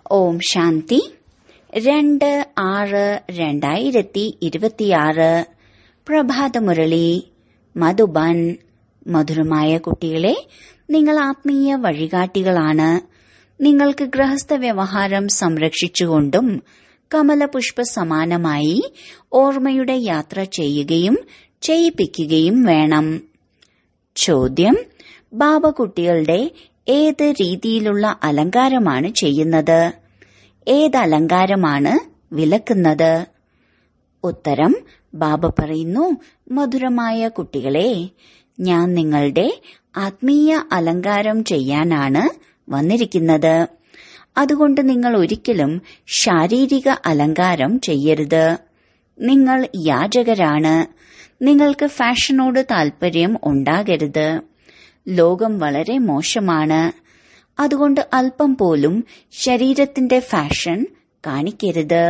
ഓം ശാന്തി രണ്ട് ആറ് രണ്ടായിരത്തി ഇരുപത്തിയാറ് പ്രഭാതമുരളി മധുബൻ മധുരമായ കുട്ടികളെ നിങ്ങൾ ആത്മീയ വഴികാട്ടികളാണ് നിങ്ങൾക്ക് ഗൃഹസ്ഥ വ്യവഹാരം സംരക്ഷിച്ചുകൊണ്ടും കമലപുഷ്പ സമാനമായി ഓർമ്മയുടെ യാത്ര ചെയ്യുകയും ചെയ്യിപ്പിക്കുകയും വേണം ചോദ്യം ബാബ കുട്ടികളുടെ ഏത് രീതിയിലുള്ള അലങ്കാരമാണ് ചെയ്യുന്നത് ഏത് അലങ്കാരമാണ് വിലക്കുന്നത് ഉത്തരം ബാബ പറയുന്നു മധുരമായ കുട്ടികളെ ഞാൻ നിങ്ങളുടെ ആത്മീയ അലങ്കാരം ചെയ്യാനാണ് വന്നിരിക്കുന്നത് അതുകൊണ്ട് നിങ്ങൾ ഒരിക്കലും ശാരീരിക അലങ്കാരം ചെയ്യരുത് നിങ്ങൾ യാചകരാണ് നിങ്ങൾക്ക് ഫാഷനോട് താൽപര്യം ഉണ്ടാകരുത് ലോകം വളരെ മോശമാണ് അതുകൊണ്ട് അല്പം പോലും ശരീരത്തിന്റെ ഫാഷൻ കാണിക്കരുത്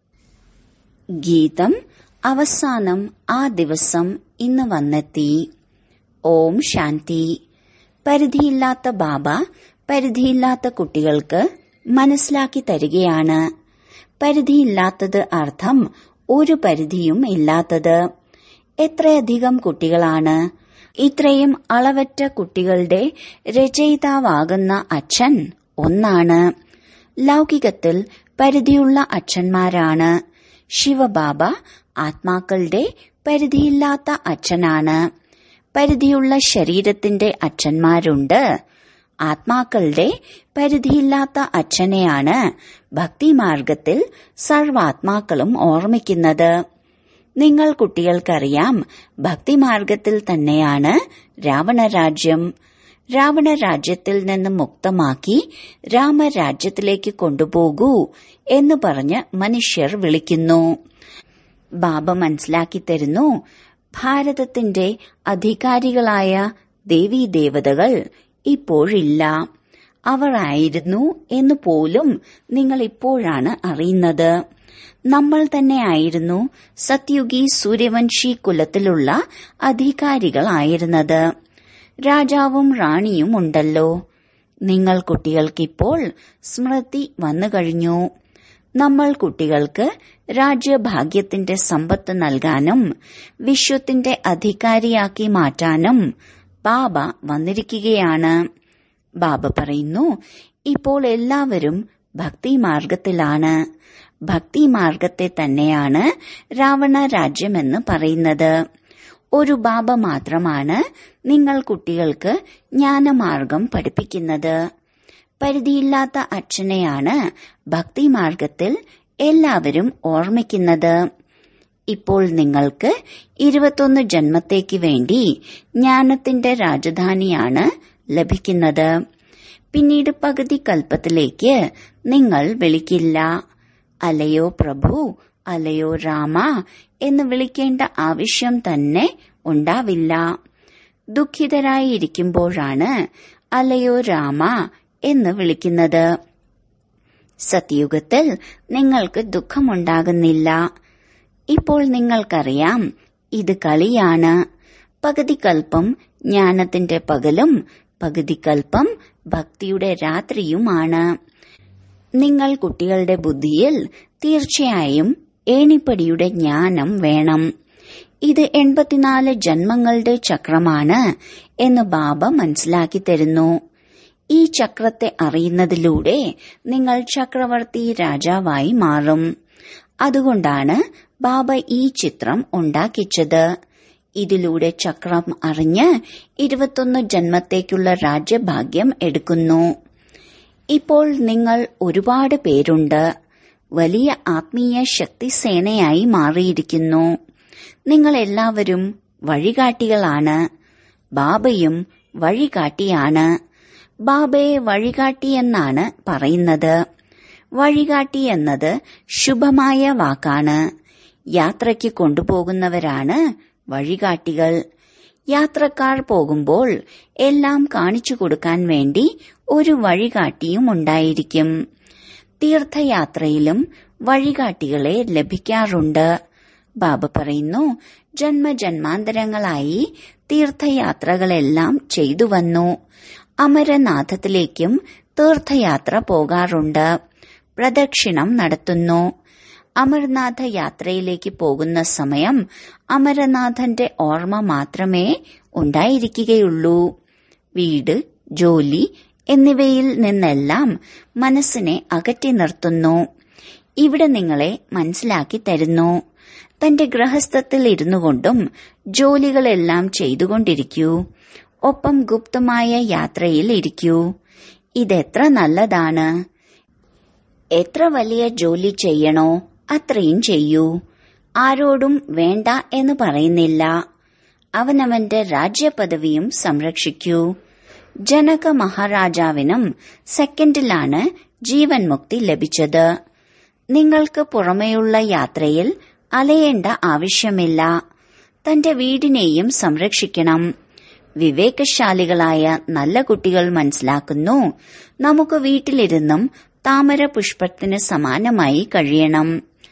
ഗീതം അവസാനം ആ ദിവസം ഇന്ന് വന്നെത്തി ഓം ശാന്തി പരിധിയില്ലാത്ത ബാബ പരിധിയില്ലാത്ത കുട്ടികൾക്ക് മനസ്സിലാക്കി തരികയാണ് പരിധിയില്ലാത്തത് അർത്ഥം ഒരു പരിധിയും ഇല്ലാത്തത് എത്രയധികം കുട്ടികളാണ് ഇത്രയും അളവറ്റ കുട്ടികളുടെ രചയിതാവാകുന്ന അച്ഛൻ ഒന്നാണ് ലൗകികത്തിൽ പരിധിയുള്ള അച്ഛന്മാരാണ് ശിവബാബ ആത്മാക്കളുടെ പരിധിയില്ലാത്ത അച്ഛനാണ് പരിധിയുള്ള ശരീരത്തിന്റെ അച്ഛന്മാരുണ്ട് ആത്മാക്കളുടെ പരിധിയില്ലാത്ത അച്ഛനെയാണ് ഭക്തിമാർഗത്തിൽ സർവാത്മാക്കളും ഓർമ്മിക്കുന്നത് നിങ്ങൾ കുട്ടികൾക്കറിയാം ഭക്തിമാർഗത്തിൽ തന്നെയാണ് രാവണരാജ്യം രാവണരാജ്യത്തിൽ നിന്ന് മുക്തമാക്കി രാമരാജ്യത്തിലേക്ക് കൊണ്ടുപോകൂ എന്ന് പറഞ്ഞ് മനുഷ്യർ വിളിക്കുന്നു ബാബ മനസ്സിലാക്കി തരുന്നു ഭാരതത്തിന്റെ അധികാരികളായ ദേവീദേവതകൾ ഇപ്പോഴില്ല അവർ ആയിരുന്നു എന്ന് പോലും നിങ്ങൾ ഇപ്പോഴാണ് അറിയുന്നത് നമ്മൾ തന്നെയായിരുന്നു സത്യുഗി സൂര്യവംശി കുലത്തിലുള്ള അധികാരികളായിരുന്നത് രാജാവും റാണിയും ഉണ്ടല്ലോ നിങ്ങൾ കുട്ടികൾക്കിപ്പോൾ സ്മൃതി വന്നു കഴിഞ്ഞു നമ്മൾ കുട്ടികൾക്ക് രാജ്യഭാഗ്യത്തിന്റെ സമ്പത്ത് നൽകാനും വിശ്വത്തിന്റെ അധികാരിയാക്കി മാറ്റാനും ബാബ വന്നിരിക്കുകയാണ് ബാബ പറയുന്നു ഇപ്പോൾ എല്ലാവരും ഭക്തിമാർഗത്തിലാണ് ഭക്തിമാർഗത്തെ തന്നെയാണ് രാവണ രാജ്യമെന്ന് പറയുന്നത് ഒരു ബാബ മാത്രമാണ് നിങ്ങൾ കുട്ടികൾക്ക് ജ്ഞാനമാർഗം പഠിപ്പിക്കുന്നത് പരിധിയില്ലാത്ത അച്ഛനെയാണ് ഭക്തിമാർഗത്തിൽ എല്ലാവരും ഓർമ്മിക്കുന്നത് ഇപ്പോൾ നിങ്ങൾക്ക് ഇരുപത്തൊന്ന് ജന്മത്തേക്ക് വേണ്ടി ജ്ഞാനത്തിന്റെ രാജധാനിയാണ് ലഭിക്കുന്നത് പിന്നീട് പകുതി കൽപ്പത്തിലേക്ക് നിങ്ങൾ വിളിക്കില്ല അലയോ പ്രഭു അലയോ രാമ എന്ന് വിളിക്കേണ്ട ആവശ്യം തന്നെ ഉണ്ടാവില്ല ദുഃഖിതരായി ഇരിക്കുമ്പോഴാണ് അലയോ രാമ എന്ന് വിളിക്കുന്നത് സത്യുഗത്തിൽ നിങ്ങൾക്ക് ദുഃഖമുണ്ടാകുന്നില്ല ഇപ്പോൾ നിങ്ങൾക്കറിയാം ഇത് കളിയാണ് പകുതി കൽപ്പം ജ്ഞാനത്തിന്റെ പകലും പകുതി കൽപ്പം ഭക്തിയുടെ രാത്രിയുമാണ് നിങ്ങൾ കുട്ടികളുടെ ബുദ്ധിയിൽ തീർച്ചയായും ഏണിപ്പടിയുടെ ജ്ഞാനം വേണം ഇത് എൺപത്തിനാല് ജന്മങ്ങളുടെ ചക്രമാണ് എന്ന് ബാബ മനസ്സിലാക്കി തരുന്നു ഈ ചക്രത്തെ അറിയുന്നതിലൂടെ നിങ്ങൾ ചക്രവർത്തി രാജാവായി മാറും അതുകൊണ്ടാണ് ബാബ ഈ ചിത്രം ഉണ്ടാക്കിച്ചത് ഇതിലൂടെ ചക്രം അറിഞ്ഞ് ഇരുപത്തൊന്ന് ജന്മത്തേക്കുള്ള രാജ്യഭാഗ്യം എടുക്കുന്നു ഇപ്പോൾ നിങ്ങൾ ഒരുപാട് പേരുണ്ട് വലിയ ആത്മീയ ശക്തിസേനയായി മാറിയിരിക്കുന്നു നിങ്ങൾ എല്ലാവരും വഴികാട്ടികളാണ് ബാബയും വഴികാട്ടിയാണ് ബാബയെ വഴികാട്ടി എന്നാണ് പറയുന്നത് വഴികാട്ടി എന്നത് ശുഭമായ വാക്കാണ് യാത്രയ്ക്ക് കൊണ്ടുപോകുന്നവരാണ് വഴികാട്ടികൾ യാത്രക്കാർ പോകുമ്പോൾ എല്ലാം കാണിച്ചു കൊടുക്കാൻ വേണ്ടി ഒരു വഴികാട്ടിയും ഉണ്ടായിരിക്കും തീർത്ഥയാത്രയിലും വഴികാട്ടികളെ ലഭിക്കാറുണ്ട് ബാബ പറയുന്നു ജന്മജന്മാന്തരങ്ങളായി തീർത്ഥയാത്രകളെല്ലാം ചെയ്തു വന്നു അമരനാഥത്തിലേക്കും തീർത്ഥയാത്ര പോകാറുണ്ട് പ്രദക്ഷിണം നടത്തുന്നു അമർനാഥ യാത്രയിലേക്ക് പോകുന്ന സമയം അമരനാഥന്റെ ഓർമ്മ മാത്രമേ ഉണ്ടായിരിക്കുകയുള്ളൂ വീട് ജോലി എന്നിവയിൽ നിന്നെല്ലാം മനസ്സിനെ അകറ്റി നിർത്തുന്നു ഇവിടെ നിങ്ങളെ മനസ്സിലാക്കി തരുന്നു തന്റെ ഗൃഹസ്ഥത്തിൽ ഇരുന്നു കൊണ്ടും ജോലികളെല്ലാം ചെയ്തുകൊണ്ടിരിക്കൂ ഒപ്പം ഗുപ്തമായ യാത്രയിൽ ഇരിക്കൂ ഇതെത്ര നല്ലതാണ് എത്ര വലിയ ജോലി ചെയ്യണോ അത്രയും ചെയ്യൂ ആരോടും വേണ്ട എന്ന് പറയുന്നില്ല അവനവന്റെ രാജ്യപദവിയും സംരക്ഷിക്കൂ ജനക മഹാരാജാവിനും സെക്കൻഡിലാണ് ജീവൻ മുക്തി ലഭിച്ചത് നിങ്ങൾക്ക് പുറമെയുള്ള യാത്രയിൽ അലയേണ്ട ആവശ്യമില്ല തന്റെ വീടിനെയും സംരക്ഷിക്കണം വിവേകശാലികളായ നല്ല കുട്ടികൾ മനസ്സിലാക്കുന്നു നമുക്ക് വീട്ടിലിരുന്നും താമര പുഷ്പത്തിന് സമാനമായി കഴിയണം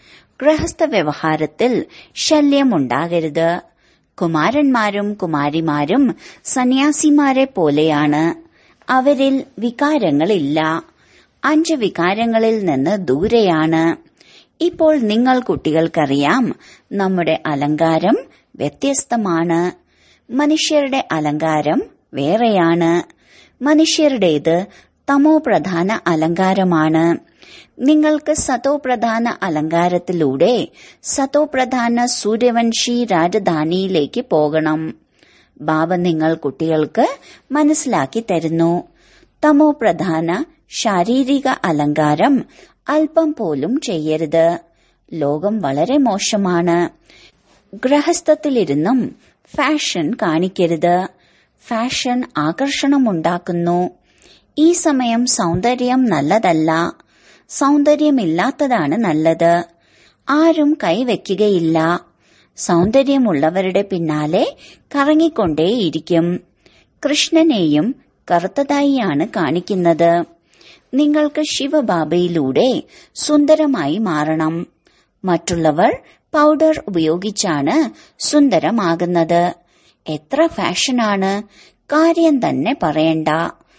ഗൃഹസ്ഥ വ്യവഹാരത്തിൽ ശല്യമുണ്ടാകരുത് കുമാരന്മാരും കുമാരിമാരും സന്യാസിമാരെ പോലെയാണ് അവരിൽ വികാരങ്ങളില്ല അഞ്ച് വികാരങ്ങളിൽ നിന്ന് ദൂരെയാണ് ഇപ്പോൾ നിങ്ങൾ കുട്ടികൾക്കറിയാം നമ്മുടെ അലങ്കാരം വ്യത്യസ്തമാണ് മനുഷ്യരുടെ അലങ്കാരം വേറെയാണ് മനുഷ്യരുടേത് തമോ പ്രധാന അലങ്കാരമാണ് നിങ്ങൾക്ക് സതോ പ്രധാന അലങ്കാരത്തിലൂടെ സതോ പ്രധാന സൂര്യവംശി രാജധാനിയിലേക്ക് പോകണം ബാബ നിങ്ങൾ കുട്ടികൾക്ക് മനസ്സിലാക്കി തരുന്നു തമോ പ്രധാന ശാരീരിക അലങ്കാരം അല്പം പോലും ചെയ്യരുത് ലോകം വളരെ മോശമാണ് ഗൃഹസ്ഥത്തിലിരുന്നും ഫാഷൻ കാണിക്കരുത് ഫാഷൻ ആകർഷണമുണ്ടാക്കുന്നു ഈ സമയം സൗന്ദര്യം നല്ലതല്ല സൗന്ദര്യമില്ലാത്തതാണ് നല്ലത് ആരും കൈവയ്ക്കുകയില്ല സൗന്ദര്യമുള്ളവരുടെ പിന്നാലെ കറങ്ങിക്കൊണ്ടേയിരിക്കും കൃഷ്ണനെയും കറുത്തതായിയാണ് കാണിക്കുന്നത് നിങ്ങൾക്ക് ശിവബാബയിലൂടെ സുന്ദരമായി മാറണം മറ്റുള്ളവർ പൗഡർ ഉപയോഗിച്ചാണ് സുന്ദരമാകുന്നത് എത്ര ഫാഷനാണ് കാര്യം തന്നെ പറയണ്ട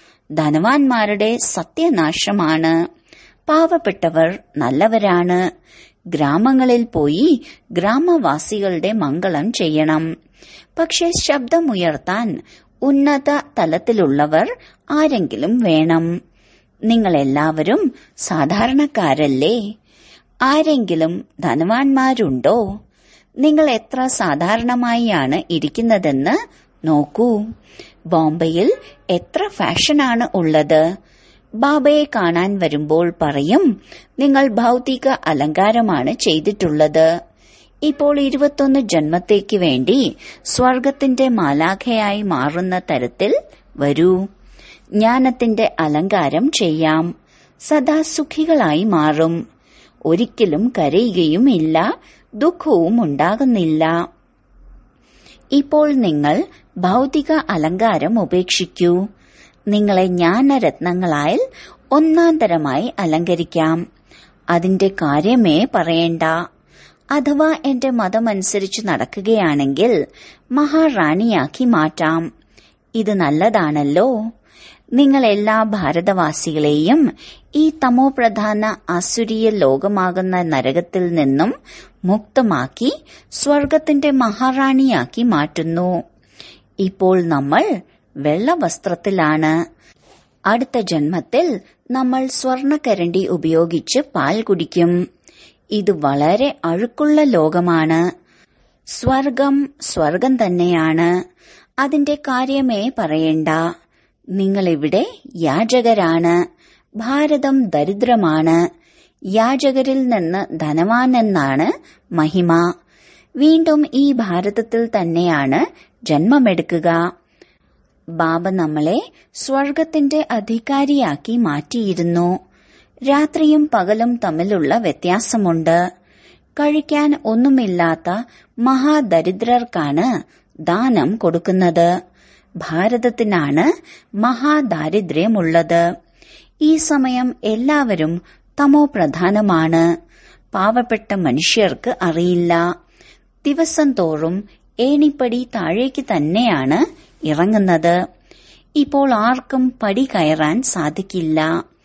ധനവാന്മാരുടെ സത്യനാശമാണ് പാവപ്പെട്ടവർ നല്ലവരാണ് ഗ്രാമങ്ങളിൽ പോയി ഗ്രാമവാസികളുടെ മംഗളം ചെയ്യണം പക്ഷെ ശബ്ദമുയർത്താൻ ഉന്നത തലത്തിലുള്ളവർ ആരെങ്കിലും വേണം നിങ്ങളെല്ലാവരും സാധാരണക്കാരല്ലേ ആരെങ്കിലും ധനവാന്മാരുണ്ടോ നിങ്ങൾ എത്ര സാധാരണമായാണ് ഇരിക്കുന്നതെന്ന് നോക്കൂ ബോംബെയിൽ എത്ര ഫാഷനാണ് ഉള്ളത് ബാബയെ കാണാൻ വരുമ്പോൾ പറയും നിങ്ങൾ ഭൗതിക അലങ്കാരമാണ് ചെയ്തിട്ടുള്ളത് ഇപ്പോൾ ഇരുപത്തൊന്ന് ജന്മത്തേക്ക് വേണ്ടി സ്വർഗത്തിന്റെ മാലാഖയായി മാറുന്ന തരത്തിൽ വരൂ ജ്ഞാനത്തിന്റെ അലങ്കാരം ചെയ്യാം സദാ സുഖികളായി മാറും ഒരിക്കലും കരയുകയും ഇല്ല ദുഃഖവും ഉണ്ടാകുന്നില്ല ഇപ്പോൾ നിങ്ങൾ ഭൗതിക അലങ്കാരം ഉപേക്ഷിക്കൂ നിങ്ങളെ ജ്ഞാനരത്നങ്ങളാൽ ഒന്നാന്തരമായി അലങ്കരിക്കാം അതിന്റെ കാര്യമേ പറയേണ്ട അഥവാ എന്റെ മതമനുസരിച്ച് നടക്കുകയാണെങ്കിൽ മഹാറാണിയാക്കി മാറ്റാം ഇത് നല്ലതാണല്ലോ നിങ്ങൾ എല്ലാ ഭാരതവാസികളെയും ഈ തമോപ്രധാന അസുരീയ ലോകമാകുന്ന നരകത്തിൽ നിന്നും മുക്തമാക്കി സ്വർഗത്തിന്റെ മഹാറാണിയാക്കി മാറ്റുന്നു ഇപ്പോൾ നമ്മൾ വെള്ള വസ്ത്രത്തിലാണ് അടുത്ത ജന്മത്തിൽ നമ്മൾ സ്വർണക്കരണ്ടി ഉപയോഗിച്ച് പാൽ കുടിക്കും ഇത് വളരെ അഴുക്കുള്ള ലോകമാണ് സ്വർഗം സ്വർഗം തന്നെയാണ് അതിന്റെ കാര്യമേ പറയണ്ട നിങ്ങളിവിടെ യാചകരാണ് ഭാരതം ദരിദ്രമാണ് യാചകരിൽ നിന്ന് ധനവാനെന്നാണ് മഹിമ വീണ്ടും ഈ ഭാരതത്തിൽ തന്നെയാണ് ജന്മമെടുക്കുക ബാബ നമ്മളെ സ്വർഗത്തിന്റെ അധികാരിയാക്കി മാറ്റിയിരുന്നു രാത്രിയും പകലും തമ്മിലുള്ള വ്യത്യാസമുണ്ട് കഴിക്കാൻ ഒന്നുമില്ലാത്ത മഹാദരിദ്രർക്കാണ് ദാനം കൊടുക്കുന്നത് ഭാരതത്തിനാണ് മഹാദാരിദ്ര്യമുള്ളത് ഈ സമയം എല്ലാവരും തമോ പ്രധാനമാണ് പാവപ്പെട്ട മനുഷ്യർക്ക് അറിയില്ല ദിവസം തോറും ഏണിപ്പടി താഴേക്ക് തന്നെയാണ് ഇറങ്ങുന്നത് ഇപ്പോൾ ആർക്കും പടി കയറാൻ സാധിക്കില്ല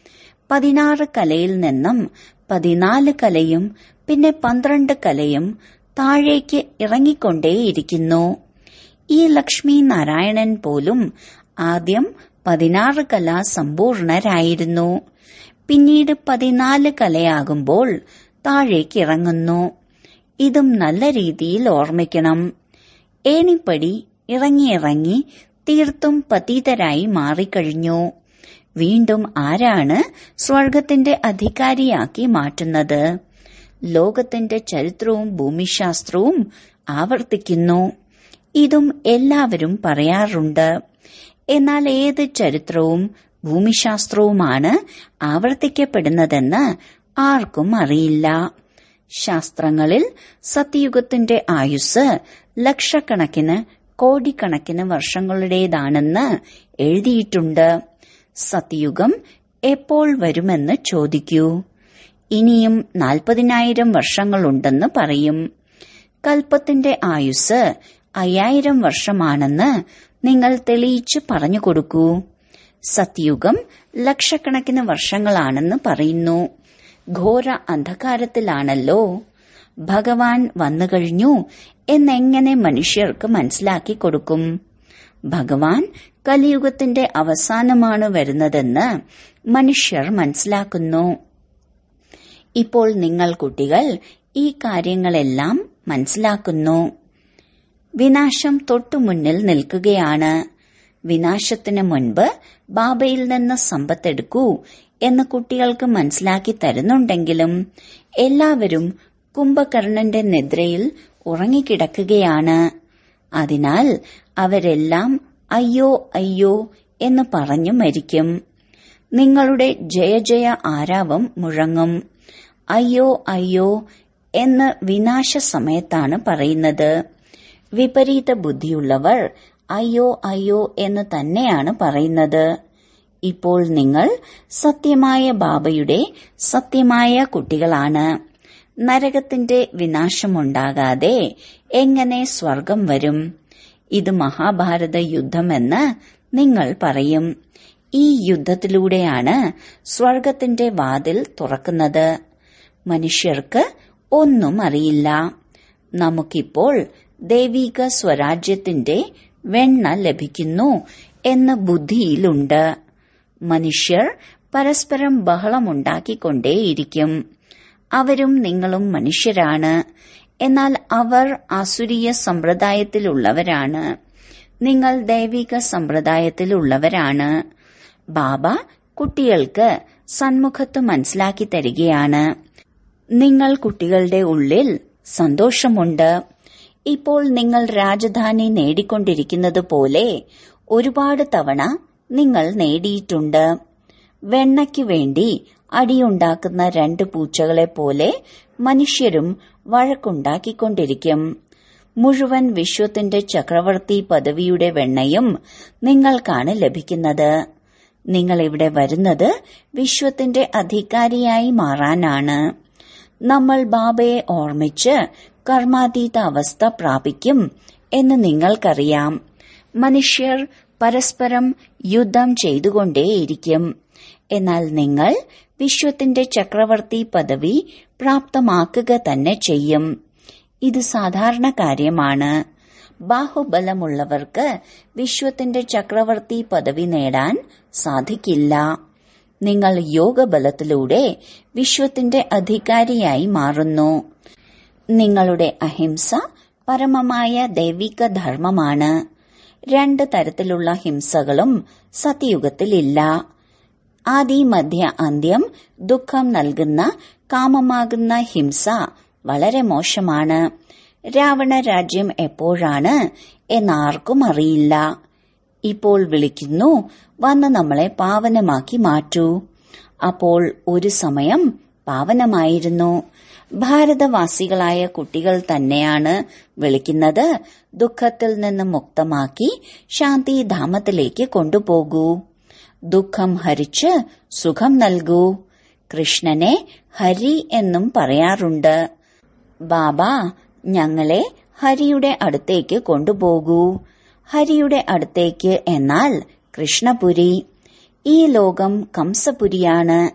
പതിനാറ് കലയിൽ നിന്നും പതിനാല് കലയും പിന്നെ പന്ത്രണ്ട് കലയും താഴേക്ക് ഇറങ്ങിക്കൊണ്ടേയിരിക്കുന്നു ഈ ലക്ഷ്മി നാരായണൻ പോലും ആദ്യം പതിനാറ് കല സമ്പൂർണരായിരുന്നു പിന്നീട് പതിനാല് കലയാകുമ്പോൾ താഴേക്ക് ഇറങ്ങുന്നു ഇതും നല്ല രീതിയിൽ ഓർമ്മിക്കണം ഏണിപ്പടി ഇറങ്ങിയിറങ്ങി തീർത്തും പതീതരായി മാറിക്കഴിഞ്ഞു വീണ്ടും ആരാണ് സ്വർഗത്തിന്റെ അധികാരിയാക്കി മാറ്റുന്നത് ലോകത്തിന്റെ ചരിത്രവും ഭൂമിശാസ്ത്രവും ആവർത്തിക്കുന്നു ഇതും എല്ലാവരും പറയാറുണ്ട് എന്നാൽ ഏത് ചരിത്രവും ഭൂമിശാസ്ത്രവുമാണ് ആവർത്തിക്കപ്പെടുന്നതെന്ന് ആർക്കും അറിയില്ല ശാസ്ത്രങ്ങളിൽ സത്യയുഗത്തിന്റെ ആയുസ് ലക്ഷക്കണക്കിന് കോടിക്കണക്കിന് വർഷങ്ങളുടേതാണെന്ന് എഴുതിയിട്ടുണ്ട് സത്യയുഗം എപ്പോൾ വരുമെന്ന് ചോദിക്കൂ ഇനിയും നാൽപ്പതിനായിരം വർഷങ്ങളുണ്ടെന്ന് പറയും കൽപ്പത്തിന്റെ ആയുസ് അയ്യായിരം വർഷമാണെന്ന് നിങ്ങൾ തെളിയിച്ച് പറഞ്ഞു കൊടുക്കൂ സത്യുഗം ലക്ഷക്കണക്കിന് വർഷങ്ങളാണെന്ന് പറയുന്നു ഘോര അന്ധകാരത്തിലാണല്ലോ ഭഗവാൻ വന്നു കഴിഞ്ഞു എന്നെങ്ങനെ മനുഷ്യർക്ക് മനസ്സിലാക്കി കൊടുക്കും ഭഗവാൻ കലിയുഗത്തിന്റെ അവസാനമാണ് വരുന്നതെന്ന് മനുഷ്യർ മനസ്സിലാക്കുന്നു ഇപ്പോൾ നിങ്ങൾ കുട്ടികൾ ഈ കാര്യങ്ങളെല്ലാം മനസ്സിലാക്കുന്നു വിനാശം തൊട്ടുമുന്നിൽ നിൽക്കുകയാണ് വിനാശത്തിന് മുൻപ് ബാബയിൽ നിന്ന് സമ്പത്തെടുക്കൂ എന്ന് കുട്ടികൾക്ക് മനസ്സിലാക്കി തരുന്നുണ്ടെങ്കിലും എല്ലാവരും കുംഭകർണന്റെ നിദ്രയിൽ ഉറങ്ങിക്കിടക്കുകയാണ് അതിനാൽ അവരെല്ലാം അയ്യോ അയ്യോ എന്ന് പറഞ്ഞു മരിക്കും നിങ്ങളുടെ ജയ ജയ ആരാവം മുഴങ്ങും അയ്യോ അയ്യോ എന്ന് വിനാശ സമയത്താണ് പറയുന്നത് വിപരീത ബുദ്ധിയുള്ളവർ അയ്യോ അയ്യോ എന്ന് തന്നെയാണ് പറയുന്നത് ഇപ്പോൾ നിങ്ങൾ സത്യമായ ബാബയുടെ സത്യമായ കുട്ടികളാണ് നരകത്തിന്റെ വിനാശമുണ്ടാകാതെ എങ്ങനെ സ്വർഗം വരും ഇത് മഹാഭാരത യുദ്ധമെന്ന് നിങ്ങൾ പറയും ഈ യുദ്ധത്തിലൂടെയാണ് സ്വർഗത്തിന്റെ വാതിൽ തുറക്കുന്നത് മനുഷ്യർക്ക് ഒന്നും അറിയില്ല നമുക്കിപ്പോൾ ദൈവിക സ്വരാജ്യത്തിന്റെ വെണ്ണ ലഭിക്കുന്നു എന്ന് ബുദ്ധിയിലുണ്ട് മനുഷ്യർ പരസ്പരം ബഹളമുണ്ടാക്കിക്കൊണ്ടേയിരിക്കും അവരും നിങ്ങളും മനുഷ്യരാണ് എന്നാൽ അവർ ആസുരീയ സമ്പ്രദായത്തിലുള്ളവരാണ് നിങ്ങൾ ദൈവിക സമ്പ്രദായത്തിലുള്ളവരാണ് ബാബ കുട്ടികൾക്ക് സന്മുഖത്ത് മനസ്സിലാക്കി തരികയാണ് നിങ്ങൾ കുട്ടികളുടെ ഉള്ളിൽ സന്തോഷമുണ്ട് ഇപ്പോൾ നിങ്ങൾ രാജധാനി നേടിക്കൊണ്ടിരിക്കുന്നത് പോലെ ഒരുപാട് തവണ നിങ്ങൾ നേടിയിട്ടുണ്ട് വെണ്ണയ്ക്ക് വേണ്ടി അടിയുണ്ടാക്കുന്ന രണ്ട് പൂച്ചകളെ പോലെ മനുഷ്യരും വഴക്കുണ്ടാക്കിക്കൊണ്ടിരിക്കും മുഴുവൻ വിശ്വത്തിന്റെ ചക്രവർത്തി പദവിയുടെ വെണ്ണയും നിങ്ങൾക്കാണ് ലഭിക്കുന്നത് നിങ്ങൾ ഇവിടെ വരുന്നത് വിശ്വത്തിന്റെ അധികാരിയായി മാറാനാണ് നമ്മൾ ബാബയെ ഓർമ്മിച്ച് കർമാതീത അവസ്ഥ പ്രാപിക്കും എന്ന് നിങ്ങൾക്കറിയാം മനുഷ്യർ പരസ്പരം യുദ്ധം ചെയ്തുകൊണ്ടേയിരിക്കും എന്നാൽ നിങ്ങൾ വിശ്വത്തിന്റെ ചക്രവർത്തി പദവി പ്രാപ്തമാക്കുക തന്നെ ചെയ്യും ഇത് സാധാരണ കാര്യമാണ് ബാഹുബലമുള്ളവർക്ക് വിശ്വത്തിന്റെ ചക്രവർത്തി പദവി നേടാൻ സാധിക്കില്ല നിങ്ങൾ യോഗബലത്തിലൂടെ വിശ്വത്തിന്റെ അധികാരിയായി മാറുന്നു നിങ്ങളുടെ അഹിംസ പരമമായ ദൈവിക ധർമ്മമാണ് രണ്ട് തരത്തിലുള്ള ഹിംസകളും സത്യയുഗത്തിലില്ല ആദി മധ്യ അന്ത്യം ദുഃഖം നൽകുന്ന കാമമാകുന്ന ഹിംസ വളരെ മോശമാണ് രാവണ രാജ്യം എപ്പോഴാണ് എന്നാർക്കും അറിയില്ല ഇപ്പോൾ വിളിക്കുന്നു വന്ന് നമ്മളെ പാവനമാക്കി മാറ്റൂ അപ്പോൾ ഒരു സമയം പാവനമായിരുന്നു ഭാരതവാസികളായ കുട്ടികൾ തന്നെയാണ് വിളിക്കുന്നത് ദുഃഖത്തിൽ നിന്ന് മുക്തമാക്കി ശാന്തിധാമത്തിലേക്ക് കൊണ്ടുപോകൂ ദുഃഖം ഹരിച്ച് സുഖം നൽകൂ കൃഷ്ണനെ ഹരി എന്നും പറയാറുണ്ട് ബാബ ഞങ്ങളെ ഹരിയുടെ അടുത്തേക്ക് കൊണ്ടുപോകൂ ഹരിയുടെ അടുത്തേക്ക് എന്നാൽ കൃഷ്ണപുരി ഈ ലോകം കംസപുരിയാണ്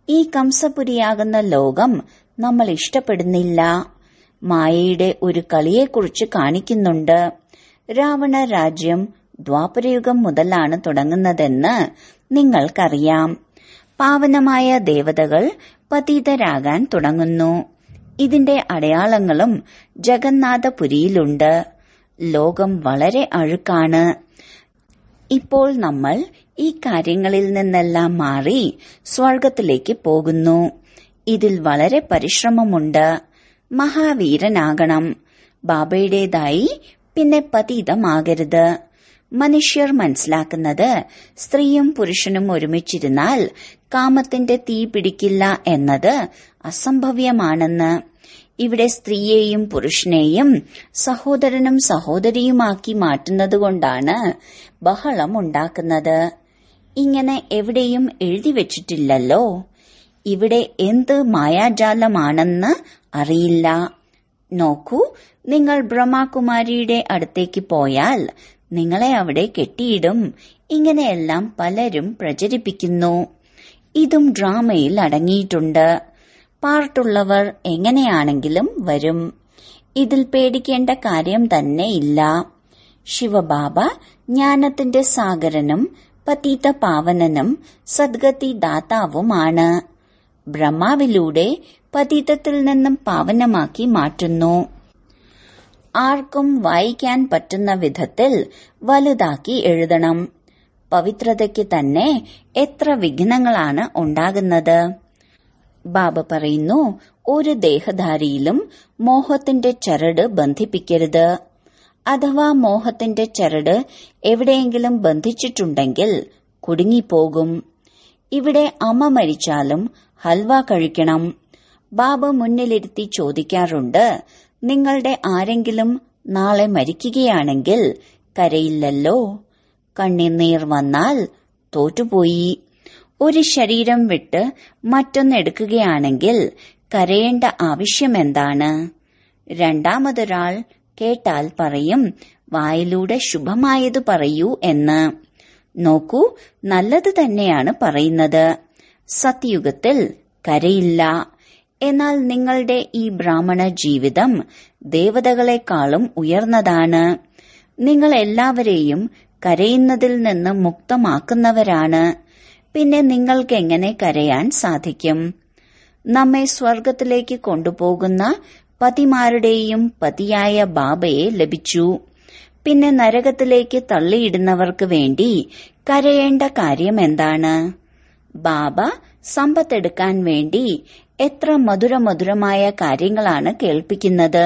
ഈ കംസപുരിയാകുന്ന ലോകം നമ്മൾ ഇഷ്ടപ്പെടുന്നില്ല മായയുടെ ഒരു കളിയെക്കുറിച്ച് കാണിക്കുന്നുണ്ട് രാവണ രാജ്യം ദ്വാപരയുഗം മുതലാണ് തുടങ്ങുന്നതെന്ന് നിങ്ങൾക്കറിയാം പാവനമായ ദേവതകൾ പതീതരാകാൻ തുടങ്ങുന്നു ഇതിന്റെ അടയാളങ്ങളും ജഗന്നാഥപുരിയിലുണ്ട് ലോകം വളരെ അഴുക്കാണ് ഇപ്പോൾ നമ്മൾ ഈ കാര്യങ്ങളിൽ നിന്നെല്ലാം മാറി സ്വർഗത്തിലേക്ക് പോകുന്നു ഇതിൽ വളരെ പരിശ്രമമുണ്ട് മഹാവീരനാകണം ബാബയുടേതായി പിന്നെ പതീതമാകരുത് മനുഷ്യർ മനസ്സിലാക്കുന്നത് സ്ത്രീയും പുരുഷനും ഒരുമിച്ചിരുന്നാൽ കാമത്തിന്റെ തീ പിടിക്കില്ല എന്നത് അസംഭവ്യമാണെന്ന് ഇവിടെ സ്ത്രീയെയും പുരുഷനെയും സഹോദരനും സഹോദരിയുമാക്കി മാറ്റുന്നതുകൊണ്ടാണ് ബഹളം ഉണ്ടാക്കുന്നത് ഇങ്ങനെ എവിടെയും എഴുതി വെച്ചിട്ടില്ലല്ലോ ഇവിടെ എന്ത് മായാജാലമാണെന്ന് അറിയില്ല നോക്കൂ നിങ്ങൾ ബ്രഹ്മകുമാരിയുടെ അടുത്തേക്ക് പോയാൽ നിങ്ങളെ അവിടെ കെട്ടിയിടും ഇങ്ങനെയെല്ലാം പലരും പ്രചരിപ്പിക്കുന്നു ഇതും ഡ്രാമയിൽ അടങ്ങിയിട്ടുണ്ട് പാർട്ടുള്ളവർ എങ്ങനെയാണെങ്കിലും വരും ഇതിൽ പേടിക്കേണ്ട കാര്യം തന്നെ ഇല്ല ശിവബാബ ജ്ഞാനത്തിന്റെ സാഗരനും പതീത പാവനനും സദ്ഗതി ദാതാവുമാണ് ബ്രഹ്മാവിലൂടെ പതീതത്തിൽ നിന്നും പാവനമാക്കി മാറ്റുന്നു ആർക്കും വായിക്കാൻ പറ്റുന്ന വിധത്തിൽ വലുതാക്കി എഴുതണം പവിത്രതയ്ക്ക് തന്നെ എത്ര വിഘ്നങ്ങളാണ് ഉണ്ടാകുന്നത് ബാബ പറയുന്നു ഒരു ദേഹധാരിയിലും മോഹത്തിന്റെ ചരട് ബന്ധിപ്പിക്കരുത് അഥവാ മോഹത്തിന്റെ ചരട് എവിടെയെങ്കിലും ബന്ധിച്ചിട്ടുണ്ടെങ്കിൽ കുടുങ്ങിപ്പോകും ഇവിടെ അമ്മ മരിച്ചാലും ഹൽവ കഴിക്കണം ബാബ മുന്നിലിരുത്തി ചോദിക്കാറുണ്ട് നിങ്ങളുടെ ആരെങ്കിലും നാളെ മരിക്കുകയാണെങ്കിൽ കരയില്ലല്ലോ കണ്ണീർ വന്നാൽ തോറ്റുപോയി ഒരു ശരീരം വിട്ട് മറ്റൊന്നെടുക്കുകയാണെങ്കിൽ കരയേണ്ട ആവശ്യമെന്താണ് രണ്ടാമതൊരാൾ കേട്ടാൽ പറയും വായിലൂടെ ശുഭമായത് പറയൂ എന്ന് നോക്കൂ നല്ലത് തന്നെയാണ് പറയുന്നത് സത്യുഗത്തിൽ കരയില്ല എന്നാൽ നിങ്ങളുടെ ഈ ബ്രാഹ്മണ ജീവിതം ദേവതകളെക്കാളും ഉയർന്നതാണ് നിങ്ങൾ എല്ലാവരെയും കരയുന്നതിൽ നിന്ന് മുക്തമാക്കുന്നവരാണ് പിന്നെ നിങ്ങൾക്ക് എങ്ങനെ കരയാൻ സാധിക്കും നമ്മെ സ്വർഗത്തിലേക്ക് കൊണ്ടുപോകുന്ന പതിമാരുടെയും പതിയായ ബാബയെ ലഭിച്ചു പിന്നെ നരകത്തിലേക്ക് തള്ളിയിടുന്നവർക്ക് വേണ്ടി കരയേണ്ട കാര്യം എന്താണ് ബാബ സമ്പത്തെടുക്കാൻ വേണ്ടി എത്ര മധുരമധുരമായ കാര്യങ്ങളാണ് കേൾപ്പിക്കുന്നത്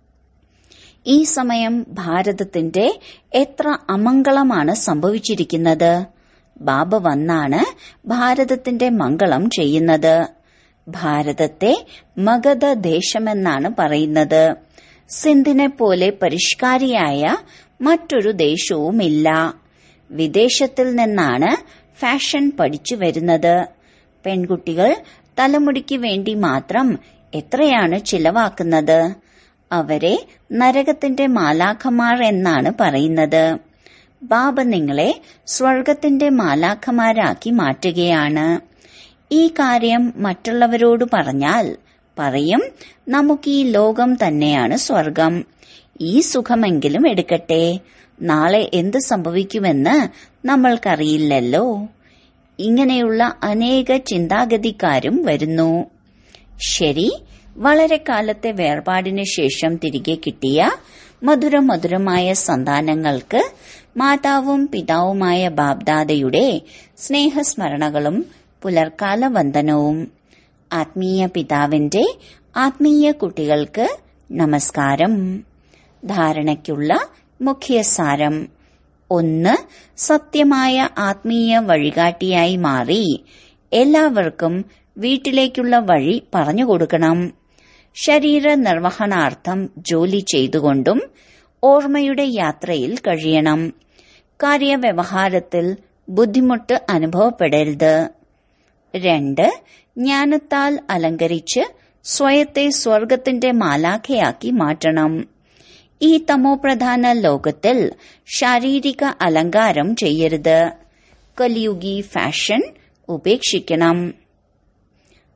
ഈ സമയം ഭാരതത്തിന്റെ എത്ര അമംഗളമാണ് സംഭവിച്ചിരിക്കുന്നത് ബാബ വന്നാണ് ഭാരതത്തിന്റെ മംഗളം ചെയ്യുന്നത് ഭാരതത്തെ മഗധ ദേശമെന്നാണ് പറയുന്നത് സിന്ധിനെ പോലെ പരിഷ്കാരിയായ മറ്റൊരു ദേശവുമില്ല വിദേശത്തിൽ നിന്നാണ് ഫാഷൻ പഠിച്ചു വരുന്നത് പെൺകുട്ടികൾ തലമുടിക്ക് വേണ്ടി മാത്രം എത്രയാണ് ചിലവാക്കുന്നത് അവരെ നരകത്തിന്റെ മാലാഖമാർ എന്നാണ് പറയുന്നത് ബാബ നിങ്ങളെ സ്വർഗത്തിന്റെ മാലാഖമാരാക്കി മാറ്റുകയാണ് ഈ കാര്യം മറ്റുള്ളവരോട് പറഞ്ഞാൽ പറയും നമുക്ക് ഈ ലോകം തന്നെയാണ് സ്വർഗം ഈ സുഖമെങ്കിലും എടുക്കട്ടെ നാളെ എന്ത് സംഭവിക്കുമെന്ന് നമ്മൾക്കറിയില്ലല്ലോ ഇങ്ങനെയുള്ള അനേക ചിന്താഗതിക്കാരും വരുന്നു ശരി വളരെ കാലത്തെ വേർപാടിന് ശേഷം തിരികെ കിട്ടിയ മധുരമധുരമായ സന്താനങ്ങൾക്ക് മാതാവും പിതാവുമായ ബാബ്ദാദയുടെ സ്നേഹസ്മരണകളും പുലർക്കാല വന്ദനവും ആത്മീയ പിതാവിന്റെ ആത്മീയ കുട്ടികൾക്ക് നമസ്കാരം ധാരണയ്ക്കുള്ള മുഖ്യസാരം ഒന്ന് സത്യമായ ആത്മീയ വഴികാട്ടിയായി മാറി എല്ലാവർക്കും വീട്ടിലേക്കുള്ള വഴി പറഞ്ഞുകൊടുക്കണം ശരീര നിർവഹണാർത്ഥം ജോലി ചെയ്തുകൊണ്ടും ഓർമ്മയുടെ യാത്രയിൽ കഴിയണം കാര്യവ്യവഹാരത്തിൽ ബുദ്ധിമുട്ട് അനുഭവപ്പെടരുത് രണ്ട് ജ്ഞാനത്താൽ അലങ്കരിച്ച് സ്വയത്തെ സ്വർഗത്തിന്റെ മാലാഖയാക്കി മാറ്റണം ഈ തമോപ്രധാന ലോകത്തിൽ ശാരീരിക അലങ്കാരം ചെയ്യരുത് കലിയുഗി ഫാഷൻ ഉപേക്ഷിക്കണം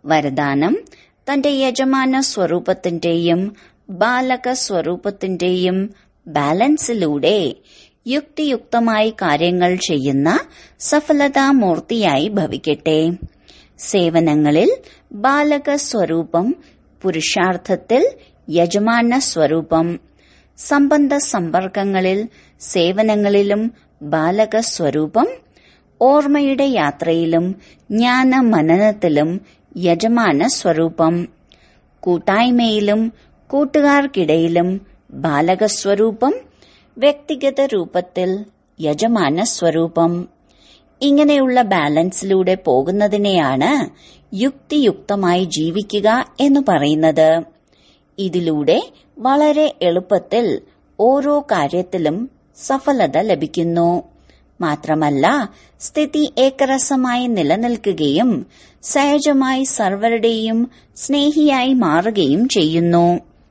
വരദാനം തന്റെ യജമാന സ്വരൂപത്തിന്റെയും ബാലക സ്വരൂപത്തിന്റെയും ബാലൻസിലൂടെ യുക്തിയുക്തമായി കാര്യങ്ങൾ ചെയ്യുന്ന സഫലതാമൂർത്തിയായി ഭവിക്കട്ടെ സേവനങ്ങളിൽ ബാലക സ്വരൂപം പുരുഷാർത്ഥത്തിൽ യജമാന സ്വരൂപം സംബന്ധ സമ്പർക്കങ്ങളിൽ സേവനങ്ങളിലും ബാലക സ്വരൂപം ഓർമ്മയുടെ യാത്രയിലും ജ്ഞാന മനനത്തിലും യജമാന സ്വരൂപം കൂട്ടായ്മയിലും കൂട്ടുകാർക്കിടയിലും ബാലകസ്വരൂപം വ്യക്തിഗത രൂപത്തിൽ യജമാന സ്വരൂപം ഇങ്ങനെയുള്ള ബാലൻസിലൂടെ പോകുന്നതിനെയാണ് യുക്തിയുക്തമായി ജീവിക്കുക എന്ന് പറയുന്നത് ഇതിലൂടെ വളരെ എളുപ്പത്തിൽ ഓരോ കാര്യത്തിലും സഫലത ലഭിക്കുന്നു മാത്രമല്ല സ്ഥിതി ഏകരസമായി നിലനിൽക്കുകയും സഹജമായി സർവരുടെയും സ്നേഹിയായി മാറുകയും ചെയ്യുന്നു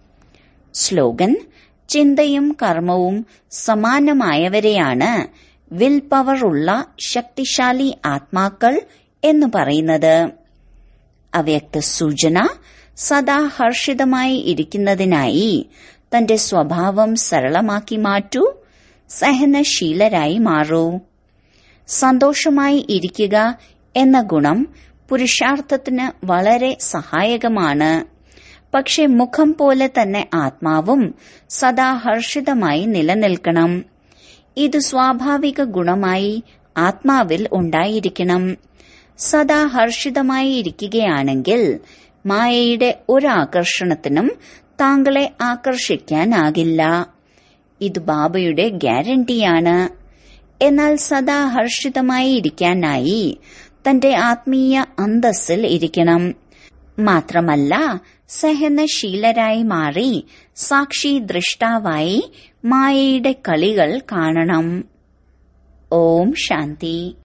സ്ലോഗൻ ചിന്തയും കർമ്മവും സമാനമായവരെയാണ് വിൽ പവർ ഉള്ള ശക്തിശാലി ആത്മാക്കൾ എന്ന് പറയുന്നത് അവ്യക്ത സൂചന സദാ ഹർഷിതമായി ഇരിക്കുന്നതിനായി തന്റെ സ്വഭാവം സരളമാക്കി മാറ്റൂ സഹനശീലരായി മാറൂ സന്തോഷമായി ഇരിക്കുക എന്ന ഗുണം പുരുഷാർത്ഥത്തിന് വളരെ സഹായകമാണ് പക്ഷെ മുഖം പോലെ തന്നെ ആത്മാവും സദാ ഹർഷിതമായി നിലനിൽക്കണം ഇത് സ്വാഭാവിക ഗുണമായി ആത്മാവിൽ ഉണ്ടായിരിക്കണം സദാ ഹർഷിതമായി ഇരിക്കുകയാണെങ്കിൽ മായയുടെ ഒരാകർഷണത്തിനും താങ്കളെ ആകർഷിക്കാനാകില്ല ഇത് ബാബയുടെ ഗ്യാരണ്ടിയാണ് എന്നാൽ സദാ ഹർഷിതമായി ഇരിക്കാനായി തന്റെ ആത്മീയ അന്തസ്സിൽ ഇരിക്കണം മാത്രമല്ല സഹനശീലരായി മാറി സാക്ഷി ദൃഷ്ടാവായി മായയുടെ കളികൾ കാണണം ഓം ശാന്തി